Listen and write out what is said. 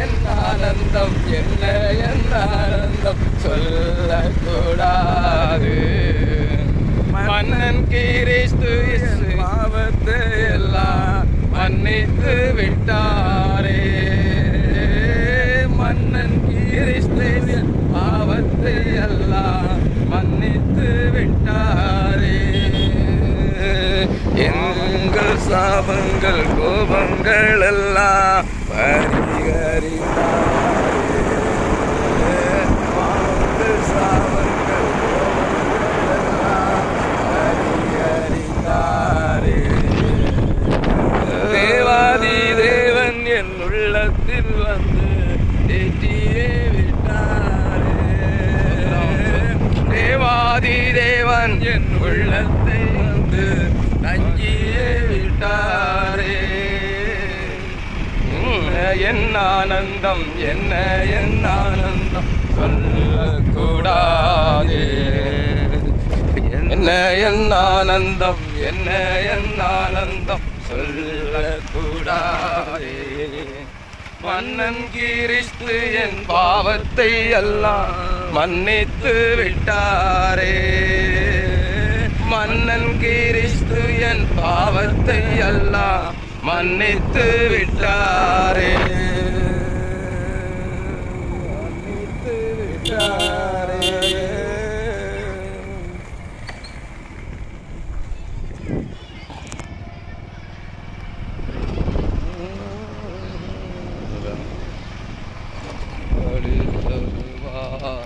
என் ஆனந்தம் என்ன என் ஆனந்தம் சொல்லக்கூடாது மன்னன் கிறிஸ்து இயேசு பாவத்தை எல்லாம் மன்னித்து விட்டாரே மன்னன் கிறிஸ்து என் பாவத்தை எல்லாம் மன்னித்து விட்டாரே எங்கள் சாபங்கள் கோபங்கள் எல்லாம் பரிகரித்தாரே பாவங்கள் சாபங்கள் கோபங்கள் எல்லாம் பரிகரித்தாரே தேவாதி தேவன் என் உள்ளத்தில் வந்து ஏற்றியே விட்டாரே தேவாதி தேவன் என் உள்ளத்தை வந்து தங்கியே விட்டாரே என்ன என் ஆனந்தம் என்ன என் ஆனந்தம் சொல்லக்கூடாதே என்ன என் ஆனந்தம் என்ன என் ஆனந்தம் சொல்லக்கூடாதே மன்னன் கிறிஸ்து என் பாவத்தை எல்லாம் மன்னித்து விட்டாரே மன்னன் கிறிஸ்து என் பாவத்தை எல்லாம் மன்னித்து விட்டாரே மன்னித்து விட்டாரே அடுத்தவாரே